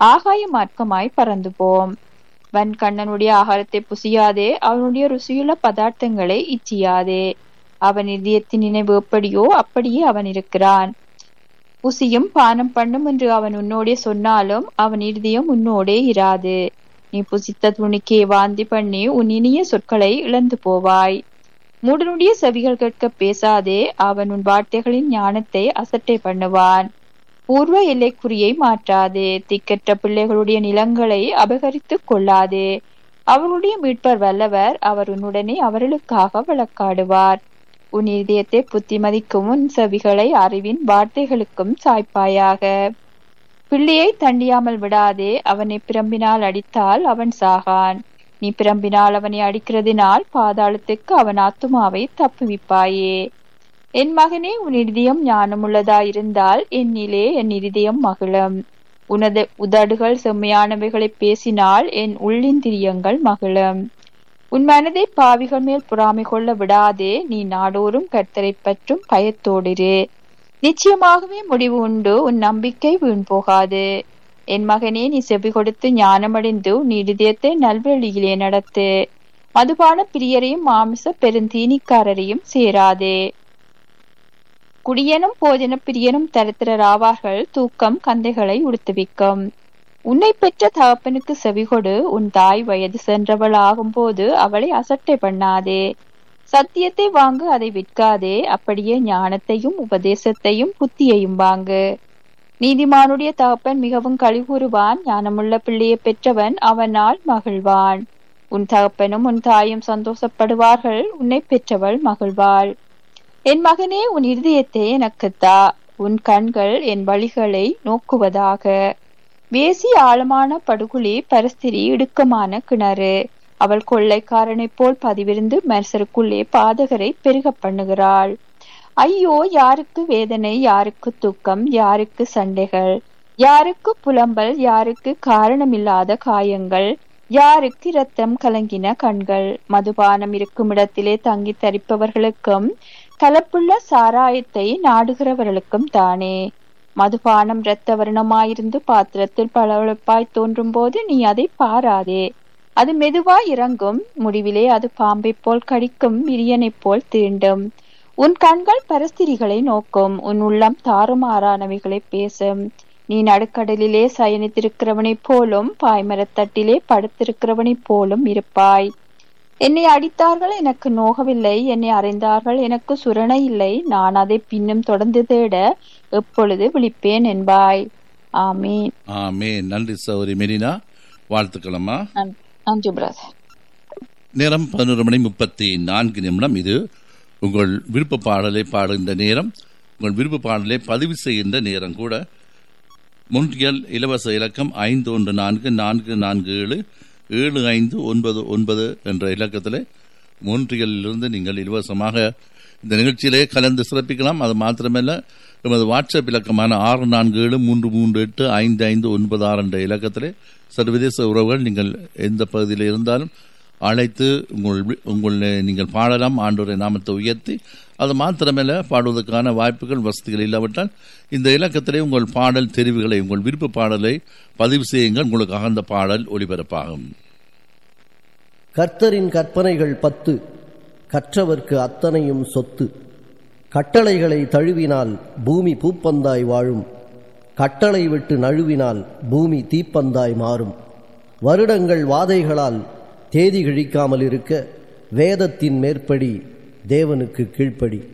ஆகாய மார்க்கமாய் பறந்து போம் வன் கண்ணனுடைய ஆகாரத்தை புசியாதே அவனுடைய ருசியுள்ள பதார்த்தங்களை இச்சியாதே அவன் இதயத்தின் நினைவு எப்படியோ அப்படியே அவன் இருக்கிறான் புசியும் பானம் பண்ணும் என்று அவன் உன்னோடே சொன்னாலும் அவன் இருதயம் உன்னோடே இராது நீ புசித்த துணிக்கே வாந்தி பண்ணி உன் இனிய சொற்களை இழந்து போவாய் மூடனுடைய செவிகள் கேட்க பேசாதே அவன் உன் வார்த்தைகளின் ஞானத்தை அசட்டை பண்ணுவான் பூர்வ எல்லைக்குறியை மாற்றாதே திக்கற்ற பிள்ளைகளுடைய நிலங்களை அபகரித்துக் கொள்ளாதே அவர்களுடைய மீட்பர் வல்லவர் அவர் உன்னுடனே அவர்களுக்காக வழக்காடுவார் உன் இதயத்தை புத்திமதிக்கும் உன் செவிகளை அறிவின் வார்த்தைகளுக்கும் சாய்ப்பாயாக பிள்ளையை தண்டியாமல் விடாதே அவனை பிரம்பினால் அடித்தால் அவன் சாகான் நீ பிரம்பினால் அவனை அடிக்கிறதினால் பாதாளத்துக்கு அவன் ஆத்துமாவை தப்புவிப்பாயே என் மகனே உன் இருதயம் ஞானமுள்ளதாயிருந்தால் என்னிலே என் இருதயம் மகிழும் உனது உதடுகள் செம்மையானவைகளை பேசினால் என் உள்ளிந்திரியங்கள் மகிழும் உன் மனதை பாவிகள் மேல் பொறாமை கொள்ள விடாதே நீ நாடோறும் கர்த்தரை பற்றும் பயத்தோடிரு நிச்சயமாகவே முடிவு உண்டு உன் நம்பிக்கை வீண் போகாது என் மகனே நீ செவி கொடுத்து ஞானமடைந்து உன் இருதயத்தை நல்வழியிலே நடத்து மதுபான பிரியரையும் மாமிச பெருந்தீனிக்காரரையும் சேராதே குடியனும் போஜன பிரியனும் தரித்திரராவார்கள் தூக்கம் கந்தைகளை உடுத்துவிக்கும் உன்னை பெற்ற தகப்பனுக்கு செவிகொடு உன் தாய் வயது சென்றவள் ஆகும்போது அவளை அசட்டை பண்ணாதே சத்தியத்தை வாங்கு அதை விற்காதே அப்படியே ஞானத்தையும் உபதேசத்தையும் புத்தியையும் வாங்கு நீதிமானுடைய தகப்பன் மிகவும் கழிவுறுவான் ஞானமுள்ள பிள்ளையை பெற்றவன் அவனால் மகிழ்வான் உன் தகப்பனும் உன் தாயும் சந்தோஷப்படுவார்கள் உன்னை பெற்றவள் மகிழ்வாள் என் மகனே உன் இருதயத்தை எனக்குத்தா உன் கண்கள் என் வழிகளை நோக்குவதாக வேசி ஆழமான படுகுழி பரஸ்திரி இடுக்கமான கிணறு அவள் கொள்ளைக்காரனைப் போல் பதிவிருந்து மனுஷருக்குள்ளே பாதகரை பெருக பண்ணுகிறாள் ஐயோ யாருக்கு வேதனை யாருக்கு துக்கம் யாருக்கு சண்டைகள் யாருக்கு புலம்பல் யாருக்கு காரணமில்லாத காயங்கள் யாருக்கு இரத்தம் கலங்கின கண்கள் மதுபானம் இருக்கும் இடத்திலே தங்கி தரிப்பவர்களுக்கும் கலப்புள்ள சாராயத்தை நாடுகிறவர்களுக்கும் தானே மதுபானம் இரத்த வர்ணமாயிருந்து பாத்திரத்தில் பளபளப்பாய் தோன்றும் போது நீ அதை பாராதே அது மெதுவாய் இறங்கும் முடிவிலே அது பாம்பைப் போல் கடிக்கும் விரியனைப் போல் தீண்டும் உன் கண்கள் பரஸ்திரிகளை நோக்கும் உன் உள்ளம் தாறுமாறானவைகளை பேசும் நீ நடுக்கடலிலே சயனித்திருக்கிறவனைப் போலும் பாய்மரத்தட்டிலே படுத்திருக்கிறவனைப் போலும் இருப்பாய் என்னை அடித்தார்கள் எனக்கு நோகவில்லை என்னை அறைந்தார்கள் எனக்கு சுரணை இல்லை நான் அதை பின்னும் தொடர்ந்து தேட எப்பொழுது விழிப்பேன் என்பாய் ஆமீன் ஆமே நன்றி சௌரி மெரினா வாழ்த்துக்களம்மா நன்- நன்றி பிரதர் நேரம் பதினோரு மணி முப்பத்தி நான்கு நிமிடம் இது உங்கள் விருப்ப பாடலை பாடுகின்ற நேரம் உங்கள் விருப்ப பாடலை பதிவு செய்கின்ற நேரம் கூட முன்றியல் இலவச இலக்கம் ஐந்து ஒன்று நான்கு நான்கு நான்கு ஏழு ஏழு ஐந்து ஒன்பது ஒன்பது என்ற இலக்கத்தில் மோன்றியலிலிருந்து நீங்கள் இலவசமாக இந்த நிகழ்ச்சியிலே கலந்து சிறப்பிக்கலாம் அது மாத்திரமல்ல எமது வாட்ஸ்அப் இலக்கமான ஆறு நான்கு ஏழு மூன்று மூன்று எட்டு ஐந்து ஐந்து ஒன்பது ஆறு என்ற இலக்கத்திலே சர்வதேச உறவுகள் நீங்கள் எந்த பகுதியில் இருந்தாலும் அழைத்து உங்கள் வி- உங்கள் நீங்கள் பாடலாம் ஆண்டோரை நாமத்தை உயர்த்தி அது மாத்திரமல்ல பாடுவதற்கான வாய்ப்புகள் வசதிகள் இல்லாவிட்டால் இந்த இலக்கத்திலே உங்கள் பாடல் தெரிவுகளை உங்கள் விருப்ப பாடலை பதிவு செய்யுங்கள் உங்களுக்காக அந்த பாடல் ஒளிபரப்பாகும் கர்த்தரின் கற்பனைகள் பத்து கற்றவர்க்கு அத்தனையும் சொத்து கட்டளைகளை தழுவினால் பூமி பூப்பந்தாய் வாழும் கட்டளை விட்டு நழுவினால் பூமி தீப்பந்தாய் மாறும் வருடங்கள் வாதைகளால் தேதி கிழிக்காமல் இருக்க வேதத்தின் மேற்படி தேவனுக்கு கீழ்ப்படி